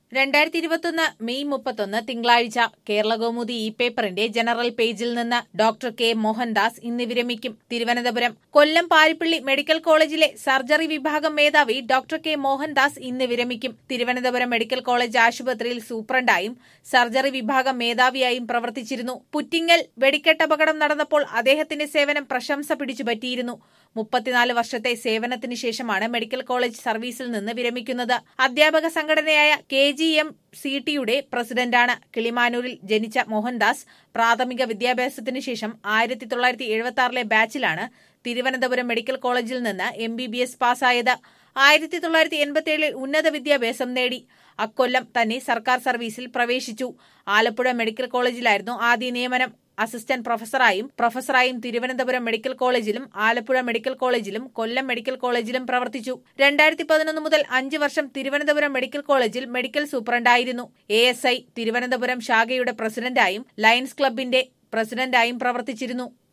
രണ്ടായിരത്തി ഇരുപത്തൊന്ന് മെയ് മുപ്പത്തൊന്ന് തിങ്കളാഴ്ച കേരളകൗമുദി ഇ പേപ്പറിന്റെ ജനറൽ പേജിൽ നിന്ന് ഡോക്ടർ കെ മോഹൻദാസ് ഇന്ന് വിരമിക്കും തിരുവനന്തപുരം കൊല്ലം പാരിപ്പള്ളി മെഡിക്കൽ കോളേജിലെ സർജറി വിഭാഗം മേധാവി ഡോക്ടർ കെ മോഹൻദാസ് ഇന്ന് വിരമിക്കും തിരുവനന്തപുരം മെഡിക്കൽ കോളേജ് ആശുപത്രിയിൽ സൂപ്രണ്ടായും സർജറി വിഭാഗം മേധാവിയായും പ്രവർത്തിച്ചിരുന്നു പുറ്റിങ്ങൽ വെടിക്കെട്ടപകടം നടന്നപ്പോൾ അദ്ദേഹത്തിന്റെ സേവനം പ്രശംസ പിടിച്ചുപറ്റിയിരുന്നു മുപ്പത്തിനാല് വർഷത്തെ സേവനത്തിന് ശേഷമാണ് മെഡിക്കൽ കോളേജ് സർവീസിൽ നിന്ന് വിരമിക്കുന്നത് അധ്യാപക സംഘടനയായ കെ ജി എം സി ടിയുടെ പ്രസിഡന്റാണ് കിളിമാനൂരിൽ ജനിച്ച മോഹൻദാസ് പ്രാഥമിക വിദ്യാഭ്യാസത്തിന് ശേഷം ആയിരത്തി തൊള്ളായിരത്തി എഴുപത്തി ആറിലെ ബാച്ചിലാണ് തിരുവനന്തപുരം മെഡിക്കൽ കോളേജിൽ നിന്ന് എം ബി ബി എസ് പാസ്സായത് ആയിരത്തി തൊള്ളായിരത്തി എൺപത്തിയേഴിൽ ഉന്നത വിദ്യാഭ്യാസം നേടി അക്കൊല്ലം തന്നെ സർക്കാർ സർവീസിൽ പ്രവേശിച്ചു ആലപ്പുഴ മെഡിക്കൽ കോളേജിലായിരുന്നു ആദ്യ നിയമനം അസിസ്റ്റന്റ് പ്രൊഫസറായും പ്രൊഫസറായും തിരുവനന്തപുരം മെഡിക്കൽ കോളേജിലും ആലപ്പുഴ മെഡിക്കൽ കോളേജിലും കൊല്ലം മെഡിക്കൽ കോളേജിലും പ്രവർത്തിച്ചു രണ്ടായിരത്തി പതിനൊന്ന് മുതൽ അഞ്ച് വർഷം തിരുവനന്തപുരം മെഡിക്കൽ കോളേജിൽ മെഡിക്കൽ സൂപ്രണ്ടായിരുന്നു എ എസ് ഐ തിരുവനന്തപുരം ശാഖയുടെ പ്രസിഡന്റായും ലയൺസ് ക്ലബിന്റെ പ്രസിഡന്റായും പ്രവർത്തിച്ചിരുന്നു